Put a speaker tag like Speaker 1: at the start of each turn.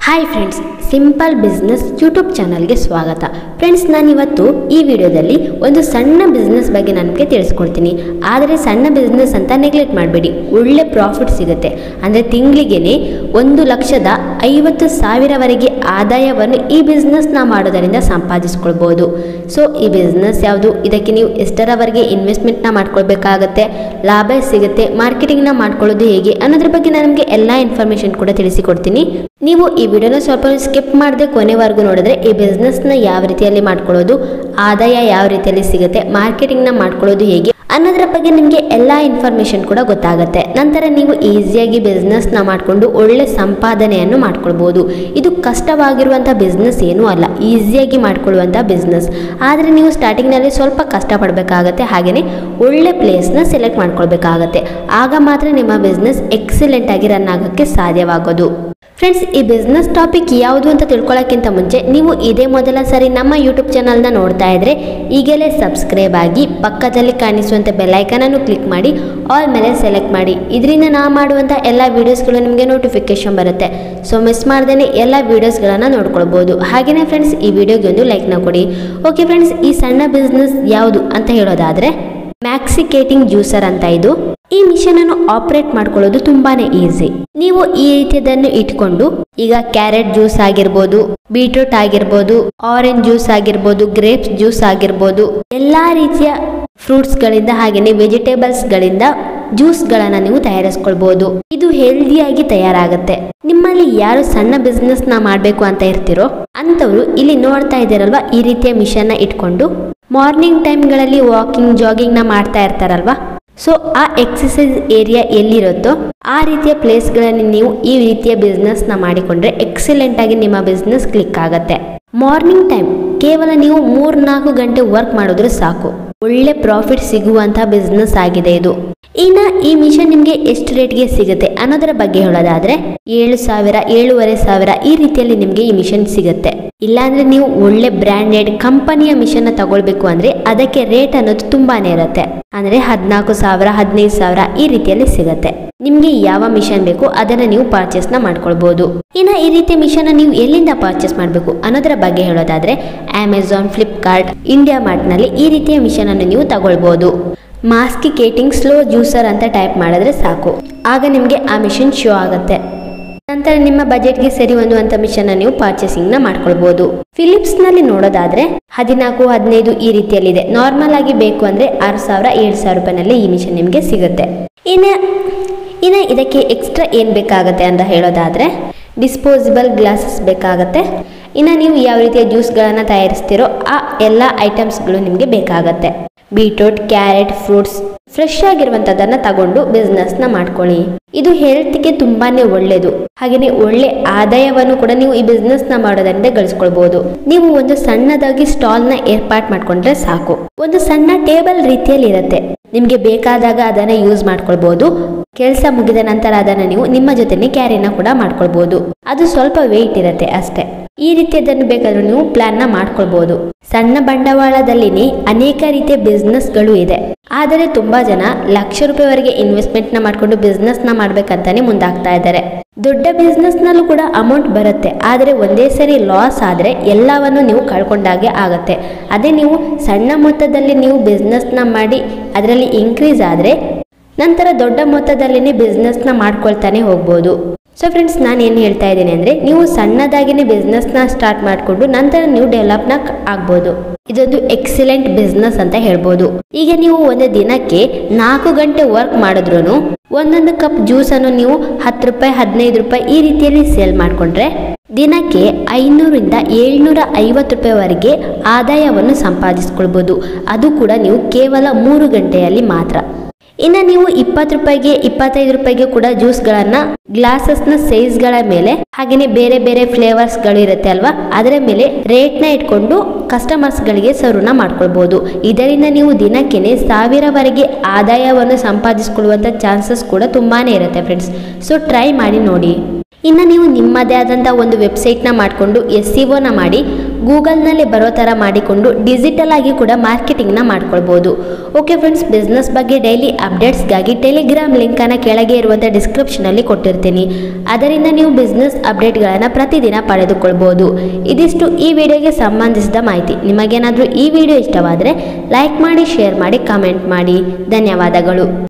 Speaker 1: hi friends simple business YouTube ಚಾನಲ್ಗೆ ಸ್ವಾಗತ friends ನಾನಿವತ್ತು ಈ ವಿಡಿಯೋದಲ್ಲಿ ಒಂದು ಸಣ್ಣ ಬಿಸ್ನೆಸ್ ಬಗ್ಗೆ ನನಗೆ ತಿಳಿಸ್ಕೊಡ್ತೀನಿ ಆದರೆ ಸಣ್ಣ ಬಿಸ್ನೆಸ್ ಅಂತ ನೆಗ್ಲೆಕ್ಟ್ ಮಾಡಬೇಡಿ ಒಳ್ಳೆ ಪ್ರಾಫಿಟ್ ಸಿಗುತ್ತೆ ಅಂದರೆ ತಿಂಗಳಿಗೇನೆ ಒಂದು ಲಕ್ಷದ ಐವತ್ತು ಸಾವಿರವರೆಗೆ ಆದಾಯವನ್ನು ಈ ಬಿಸ್ನೆಸ್ನ ಮಾಡೋದರಿಂದ ಸಂಪಾದಿಸ್ಕೊಳ್ಬೋದು ಸೊ ಈ ಬಿಸ್ನೆಸ್ ಯಾವುದು ಇದಕ್ಕೆ ನೀವು ಎಷ್ಟರವರೆಗೆ ಇನ್ವೆಸ್ಟ್ಮೆಂಟ್ನ ಮಾಡ್ಕೊಳ್ಬೇಕಾಗತ್ತೆ ಲಾಭ ಸಿಗುತ್ತೆ ಮಾರ್ಕೆಟಿಂಗ್ನ ಮಾಡ್ಕೊಳ್ಳೋದು ಹೇಗೆ ಅನ್ನೋದ್ರ ಬಗ್ಗೆ ನಾನು ನಿಮಗೆ ಎಲ್ಲ ಇನ್ಫಾರ್ಮೇಷನ್ ಕೂಡ ತಿಳಿಸಿಕೊಡ್ತೀನಿ ನೀವು ಈ ವಿಡಿಯೋನ ಸ್ವಲ್ಪ ಸ್ಕಿಪ್ ಮಾಡದೆ ಕೊನೆವರೆಗೂ ನೋಡಿದ್ರೆ ಈ ಬಿಸ್ನೆಸ್ನ ಯಾವ ರೀತಿಯಲ್ಲಿ ಮಾಡ್ಕೊಳ್ಳೋದು ಆದಾಯ ಯಾವ ರೀತಿಯಲ್ಲಿ ಸಿಗುತ್ತೆ ಮಾರ್ಕೆಟಿಂಗ್ನ ಮಾಡ್ಕೊಳ್ಳೋದು ಹೇಗೆ ಅನ್ನೋದ್ರ ಬಗ್ಗೆ ನಿಮಗೆ ಎಲ್ಲ ಇನ್ಫಾರ್ಮೇಷನ್ ಕೂಡ ಗೊತ್ತಾಗುತ್ತೆ ನಂತರ ನೀವು ಈಸಿಯಾಗಿ ಬಿಸ್ನೆಸ್ನ ಮಾಡಿಕೊಂಡು ಒಳ್ಳೆ ಸಂಪಾದನೆಯನ್ನು ಮಾಡ್ಕೊಳ್ಬೋದು ಇದು ಕಷ್ಟವಾಗಿರುವಂಥ ಬಿಸ್ನೆಸ್ ಏನೂ ಅಲ್ಲ ಈಸಿಯಾಗಿ ಮಾಡ್ಕೊಳ್ಳುವಂಥ ಬಿಸ್ನೆಸ್ ಆದರೆ ನೀವು ಸ್ಟಾರ್ಟಿಂಗ್ನಲ್ಲಿ ಸ್ವಲ್ಪ ಕಷ್ಟಪಡಬೇಕಾಗತ್ತೆ ಹಾಗೆಯೇ ಒಳ್ಳೆ ಪ್ಲೇಸ್ನ ಸೆಲೆಕ್ಟ್ ಮಾಡ್ಕೊಳ್ಬೇಕಾಗತ್ತೆ ಆಗ ಮಾತ್ರ ನಿಮ್ಮ ಬಿಸ್ನೆಸ್ ಎಕ್ಸಲೆಂಟ್ ಆಗಿ ರನ್ ಆಗೋಕ್ಕೆ ಸಾಧ್ಯವಾಗೋದು ಫ್ರೆಂಡ್ಸ್ ಈ ಬಿಸ್ನೆಸ್ ಟಾಪಿಕ್ ಯಾವುದು ಅಂತ ತಿಳ್ಕೊಳ್ಳೋಕ್ಕಿಂತ ಮುಂಚೆ ನೀವು ಇದೇ ಮೊದಲ ಸರಿ ನಮ್ಮ ಯೂಟ್ಯೂಬ್ ಚಾನಲ್ನ ನೋಡ್ತಾ ಇದ್ರೆ ಈಗಲೇ ಸಬ್ಸ್ಕ್ರೈಬ್ ಆಗಿ ಪಕ್ಕದಲ್ಲಿ ಕಾಣಿಸುವಂಥ ಬೆಲ್ಲೈಕನನ್ನು ಕ್ಲಿಕ್ ಮಾಡಿ ಆಲ್ ಮೇಲೆ ಸೆಲೆಕ್ಟ್ ಮಾಡಿ ಇದರಿಂದ ನಾ ಮಾಡುವಂಥ ಎಲ್ಲ ವೀಡಿಯೋಸ್ಗಳು ನಿಮಗೆ ನೋಟಿಫಿಕೇಶನ್ ಬರುತ್ತೆ ಸೊ ಮಿಸ್ ಮಾಡ್ದೇ ಎಲ್ಲ ವೀಡಿಯೋಸ್ಗಳನ್ನು ನೋಡ್ಕೊಳ್ಬೋದು ಹಾಗೆಯೇ ಫ್ರೆಂಡ್ಸ್ ಈ ವಿಡಿಯೋಗೆ ಒಂದು ಲೈಕ್ನ ಕೊಡಿ ಓಕೆ ಫ್ರೆಂಡ್ಸ್ ಈ ಸಣ್ಣ ಬಿಸ್ನೆಸ್ ಯಾವುದು ಅಂತ ಹೇಳೋದಾದರೆ ಮ್ಯಾಕ್ಸಿಕೇಟಿಂಗ್ ಜ್ಯೂಸರ್ ಅಂತ ಇದು ಈ ಮಿಷನ್ ಅನ್ನು ಆಪರೇಟ್ ಮಾಡ್ಕೊಳ್ಳೋದು ತುಂಬಾನೇ ಈಸಿ ನೀವು ಈ ರೀತಿಯದನ್ನು ಇಟ್ಕೊಂಡು ಈಗ ಕ್ಯಾರೆಟ್ ಜ್ಯೂಸ್ ಆಗಿರ್ಬೋದು ಬೀಟ್ರೂಟ್ ಆಗಿರ್ಬೋದು ಆರೆಂಜ್ ಜ್ಯೂಸ್ ಆಗಿರ್ಬೋದು ಗ್ರೇಪ್ಸ್ ಜ್ಯೂಸ್ ಆಗಿರ್ಬೋದು ಎಲ್ಲಾ ರೀತಿಯ ಫ್ರೂಟ್ಸ್ ಗಳಿಂದ ಹಾಗೆಯೇ ವೆಜಿಟೇಬಲ್ಸ್ ಗಳಿಂದ ಜ್ಯೂಸ್ ಗಳನ್ನ ನೀವು ತಯಾರಿಸ್ಕೊಳ್ಬಹುದು ಇದು ಹೆಲ್ದಿಯಾಗಿ ತಯಾರಾಗುತ್ತೆ ನಿಮ್ಮಲ್ಲಿ ಯಾರು ಸಣ್ಣ ಬಿಸ್ನೆಸ್ ನ ಮಾಡ್ಬೇಕು ಅಂತ ಇರ್ತಿರೋ ಅಂತವ್ರು ಇಲ್ಲಿ ನೋಡ್ತಾ ಇದ್ದೀರಲ್ವಾ ಈ ರೀತಿಯ ಮಿಷನ್ ನ ಇಟ್ಕೊಂಡು ಮಾರ್ನಿಂಗ್ ಟೈಮ್ಗಳಲ್ಲಿ ವಾಕಿಂಗ್ ಜಾಗಿಂಗ್ ನ ಮಾಡ್ತಾ ಇರ್ತಾರಲ್ವಾ ಸೊ ಆ ಎಕ್ಸಸೈಸ್ ಏರಿಯಾ ಎಲ್ಲಿರುತ್ತೋ ಆ ರೀತಿಯ ಪ್ಲೇಸ್ಗಳಲ್ಲಿ ನೀವು ಈ ರೀತಿಯ ಬಿಸ್ನೆಸ್ನ ಮಾಡಿಕೊಂಡ್ರೆ ಎಕ್ಸಲೆಂಟ್ ಆಗಿ ನಿಮ್ಮ ಬಿಸ್ನೆಸ್ ಕ್ಲಿಕ್ ಆಗುತ್ತೆ ಮಾರ್ನಿಂಗ್ ಟೈಮ್ ಕೇವಲ ನೀವು ಮೂರ್ನಾಲ್ಕು ಗಂಟೆ ವರ್ಕ್ ಮಾಡಿದ್ರೆ ಸಾಕು ಒಳ್ಳೆ ಪ್ರಾಫಿಟ್ ಸಿಗುವಂತಹ ಬಿಸ್ನೆಸ್ ಆಗಿದೆ ಇದು ಇನ್ನ ಈ ಮಿಷನ್ ನಿಮಗೆ ಎಷ್ಟು ರೇಟ್ಗೆ ಸಿಗುತ್ತೆ ಅನ್ನೋದರ ಬಗ್ಗೆ ಹೇಳೋದಾದ್ರೆ ಏಳು ಸಾವಿರ ಏಳುವರೆ ಸಾವಿರ ಈ ರೀತಿಯಲ್ಲಿ ನಿಮಗೆ ಈ ಮಿಷನ್ ಸಿಗುತ್ತೆ ಇಲ್ಲಾಂದ್ರೆ ನೀವು ಒಳ್ಳೆ ಬ್ರ್ಯಾಂಡೆಡ್ ಕಂಪನಿಯ ಮಿಷನ್ ತಗೊಳ್ಬೇಕು ಅಂದ್ರೆ ಅದಕ್ಕೆ ರೇಟ್ ಅನ್ನೋದು ತುಂಬಾನೇ ಇರುತ್ತೆ ಅಂದ್ರೆ ಹದಿನಾಲ್ಕು ಸಾವಿರ ಹದಿನೈದು ಸಾವಿರ ಈ ರೀತಿಯಲ್ಲಿ ಸಿಗುತ್ತೆ ನಿಮ್ಗೆ ಯಾವ ಮಿಷನ್ ಬೇಕು ಅದನ್ನ ನೀವು ಪರ್ಚೇಸ್ ನ ಮಾಡ್ಕೊಳ್ಬಹುದು ಇನ್ನ ಈ ರೀತಿಯ ಮಿಷನ್ ನೀವು ಎಲ್ಲಿಂದ ಪರ್ಚೇಸ್ ಮಾಡಬೇಕು ಅನ್ನೋದರ ಬಗ್ಗೆ ಹೇಳೋದಾದ್ರೆ ಅಮೆಝಾನ್ ಫ್ಲಿಪ್ಕಾರ್ಟ್ ಇಂಡಿಯಾ ಮಾರ್ಟ್ ನಲ್ಲಿ ಈ ರೀತಿಯ ಮಿಷನ್ ಅನ್ನು ನೀವು ತಗೊಳ್ಬಹುದು ಮಾಸ್ಕಿಕೇಟಿಂಗ್ ಸ್ಲೋ ಜ್ಯೂಸರ್ ಅಂತ ಟೈಪ್ ಮಾಡಿದ್ರೆ ಸಾಕು ಆಗ ನಿಮಗೆ ಆ ಮಿಷನ್ ಶೋ ಆಗುತ್ತೆ ನಂತರ ನಿಮ್ಮ ಬಜೆಟ್ಗೆ ಸರಿ ಹೊಂದುವಂತ ಮಿಷನ್ ನೀವು ಪರ್ಚೇಸಿಂಗ್ ನ ಮಾಡ್ಕೊಳ್ಬಹುದು ಫಿಲಿಪ್ಸ್ ನಲ್ಲಿ ನೋಡೋದಾದ್ರೆ ಹದಿನಾಲ್ಕು ಹದಿನೈದು ಈ ರೀತಿಯಲ್ಲಿದೆ ನಾರ್ಮಲ್ ಆಗಿ ಬೇಕು ಅಂದ್ರೆ ಆರು ಸಾವಿರ ಏಳು ಸಾವಿರ ರೂಪಾಯಿನಲ್ಲಿ ಈ ಮಿಷನ್ ನಿಮಗೆ ಸಿಗುತ್ತೆ ಇನ್ನು ಇನ್ನು ಇದಕ್ಕೆ ಎಕ್ಸ್ಟ್ರಾ ಏನು ಬೇಕಾಗುತ್ತೆ ಅಂತ ಹೇಳೋದಾದ್ರೆ ಡಿಸ್ಪೋಸಿಬಲ್ ಗ್ಲಾಸಸ್ ಬೇಕಾಗತ್ತೆ ಇನ್ನು ನೀವು ಯಾವ ರೀತಿಯ ಜ್ಯೂಸ್ಗಳನ್ನು ತಯಾರಿಸ್ತೀರೋ ಆ ಎಲ್ಲ ಐಟಮ್ಸ್ಗಳು ನಿಮಗೆ ಬೇಕಾಗತ್ತೆ ಬೀಟ್ರೂಟ್ ಕ್ಯಾರೆಟ್ ಫ್ರೂಟ್ಸ್ ಫ್ರೆಶ್ ಆಗಿರುವಂಥದ್ದನ್ನು ತಗೊಂಡು ಬಿಸ್ನೆಸ್ನ ಮಾಡ್ಕೊಳ್ಳಿ ಇದು ಹೆಲ್ತ್ಗೆ ತುಂಬಾನೇ ಒಳ್ಳೆಯದು ಹಾಗೆಯೇ ಒಳ್ಳೆ ಆದಾಯವನ್ನು ಕೂಡ ನೀವು ಈ ಬಿಸ್ನೆಸ್ನ ಮಾಡೋದ್ರಿಂದ ಗಳಿಸ್ಕೊಳ್ಬಹುದು ನೀವು ಒಂದು ಸಣ್ಣದಾಗಿ ಸ್ಟಾಲ್ನ ಏರ್ಪಾಟ್ ಮಾಡ್ಕೊಂಡ್ರೆ ಸಾಕು ಒಂದು ಸಣ್ಣ ಟೇಬಲ್ ರೀತಿಯಲ್ಲಿ ಇರುತ್ತೆ ನಿಮ್ಗೆ ಬೇಕಾದಾಗ ಅದನ್ನ ಯೂಸ್ ಮಾಡ್ಕೊಳ್ಬಹುದು ಕೆಲಸ ಮುಗಿದ ನಂತರ ಅದನ್ನ ನೀವು ನಿಮ್ಮ ಜೊತೆನೆ ಕ್ಯಾರಿನ ಕೂಡ ಮಾಡ್ಕೊಳ್ಬಹುದು ಅದು ಸ್ವಲ್ಪ ವೆಯ್ಟ್ ಇರುತ್ತೆ ಅಷ್ಟೇ ಈ ರೀತಿಯದನ್ನು ಬೇಕಾದ್ರೂ ನೀವು ಪ್ಲಾನ್ ನ ಮಾಡ್ಕೊಳ್ಬಹುದು ಸಣ್ಣ ಬಂಡವಾಳದಲ್ಲಿನೇ ಅನೇಕ ರೀತಿಯ ಬಿಸ್ನೆಸ್ಗಳು ಇದೆ ಆದರೆ ತುಂಬಾ ಜನ ಲಕ್ಷ ರೂಪಾಯಿವರೆಗೆ ಇನ್ವೆಸ್ಟ್ಮೆಂಟ್ ನ ಮಾಡ್ಕೊಂಡು ಬಿಸ್ನೆಸ್ ನ ಮಾಡ್ಬೇಕಂತಾನೆ ಮುಂದಾಗ್ತಾ ಇದ್ದಾರೆ ದೊಡ್ಡ ಬಿಸ್ನೆಸ್ ನಲ್ಲೂ ಕೂಡ ಅಮೌಂಟ್ ಬರುತ್ತೆ ಆದರೆ ಒಂದೇ ಸರಿ ಲಾಸ್ ಆದ್ರೆ ಎಲ್ಲವನ್ನು ನೀವು ಕಳ್ಕೊಂಡಾಗೆ ಆಗತ್ತೆ ಅದೇ ನೀವು ಸಣ್ಣ ಮೊತ್ತದಲ್ಲಿ ನೀವು ಬಿಸ್ನೆಸ್ನ ಮಾಡಿ ಅದರಲ್ಲಿ ಇನ್ಕ್ರೀಸ್ ಆದ್ರೆ ನಂತರ ದೊಡ್ಡ ಮೊತ್ತದಲ್ಲಿನೇ ಬಿಸ್ನೆಸ್ನ ಮಾಡ್ಕೊಳ್ತಾನೆ ಹೋಗ್ಬೋದು ಸೊ ಫ್ರೆಂಡ್ಸ್ ನಾನು ಏನು ಹೇಳ್ತಾ ಇದ್ದೀನಿ ಅಂದರೆ ನೀವು ಸಣ್ಣದಾಗಿನೇ ಬಿಸ್ನೆಸ್ನ ಸ್ಟಾರ್ಟ್ ಮಾಡಿಕೊಂಡು ನಂತರ ನೀವು ಡೆವಲಪ್ನ ಆಗ್ಬೋದು ಇದೊಂದು ಎಕ್ಸಲೆಂಟ್ ಬಿಸ್ನೆಸ್ ಅಂತ ಹೇಳ್ಬೋದು ಈಗ ನೀವು ಒಂದು ದಿನಕ್ಕೆ ನಾಲ್ಕು ಗಂಟೆ ವರ್ಕ್ ಮಾಡಿದ್ರು ಒಂದೊಂದು ಕಪ್ ಜ್ಯೂಸನ್ನು ನೀವು ಹತ್ತು ರೂಪಾಯಿ ಹದಿನೈದು ರೂಪಾಯಿ ಈ ರೀತಿಯಲ್ಲಿ ಸೇಲ್ ಮಾಡಿಕೊಂಡ್ರೆ ದಿನಕ್ಕೆ ಐನೂರಿಂದ ಏಳ್ನೂರ ಐವತ್ತು ರೂಪಾಯಿವರೆಗೆ ಆದಾಯವನ್ನು ಸಂಪಾದಿಸ್ಕೊಳ್ಬೋದು ಅದು ಕೂಡ ನೀವು ಕೇವಲ ಮೂರು ಗಂಟೆಯಲ್ಲಿ ಮಾತ್ರ ಇನ್ನು ನೀವು ಇಪ್ಪತ್ತು ರೂಪಾಯಿಗೆ ಇಪ್ಪತ್ತೈದು ರೂಪಾಯಿಗೆ ಕೂಡ ಜ್ಯೂಸ್ಗಳನ್ನು ಗ್ಲಾಸಸ್ನ ಸೈಜ್ಗಳ ಮೇಲೆ ಹಾಗೆಯೇ ಬೇರೆ ಬೇರೆ ಫ್ಲೇವರ್ಸ್ಗಳು ಇರುತ್ತೆ ಅಲ್ವಾ ಅದರ ಮೇಲೆ ರೇಟ್ನ ಇಟ್ಕೊಂಡು ಕಸ್ಟಮರ್ಸ್ಗಳಿಗೆ ಸರ್ವ್ನ ಮಾಡ್ಕೊಳ್ಬೋದು ಇದರಿಂದ ನೀವು ದಿನಕ್ಕೆ ಸಾವಿರವರೆಗೆ ಆದಾಯವನ್ನು ಸಂಪಾದಿಸ್ಕೊಳ್ಳುವಂಥ ಚಾನ್ಸಸ್ ಕೂಡ ತುಂಬಾನೇ ಇರುತ್ತೆ ಫ್ರೆಂಡ್ಸ್ ಸೊ ಟ್ರೈ ಮಾಡಿ ನೋಡಿ ಇನ್ನು ನೀವು ನಿಮ್ಮದೇ ಆದಂಥ ಒಂದು ವೆಬ್ಸೈಟ್ನ ಮಾಡಿಕೊಂಡು ಎಸ್ ಸಿ ಒನ ಮಾಡಿ ಗೂಗಲ್ನಲ್ಲಿ ಬರೋ ಥರ ಮಾಡಿಕೊಂಡು ಡಿಜಿಟಲ್ ಆಗಿ ಕೂಡ ಮಾರ್ಕೆಟಿಂಗ್ನ ಮಾಡ್ಕೊಳ್ಬೋದು ಓಕೆ ಫ್ರೆಂಡ್ಸ್ ಬಿಸ್ನೆಸ್ ಬಗ್ಗೆ ಡೈಲಿ ಅಪ್ಡೇಟ್ಸ್ಗಾಗಿ ಟೆಲಿಗ್ರಾಮ್ ಲಿಂಕನ್ನು ಕೆಳಗೆ ಇರುವಂಥ ಡಿಸ್ಕ್ರಿಪ್ಷನಲ್ಲಿ ಕೊಟ್ಟಿರ್ತೀನಿ ಅದರಿಂದ ನೀವು ಬಿಸ್ನೆಸ್ ಅಪ್ಡೇಟ್ಗಳನ್ನು ಪ್ರತಿದಿನ ಪಡೆದುಕೊಳ್ಬೋದು ಇದಿಷ್ಟು ಈ ವಿಡಿಯೋಗೆ ಸಂಬಂಧಿಸಿದ ಮಾಹಿತಿ ನಿಮಗೇನಾದರೂ ಈ ವಿಡಿಯೋ ಇಷ್ಟವಾದರೆ ಲೈಕ್ ಮಾಡಿ ಶೇರ್ ಮಾಡಿ ಕಾಮೆಂಟ್ ಮಾಡಿ ಧನ್ಯವಾದಗಳು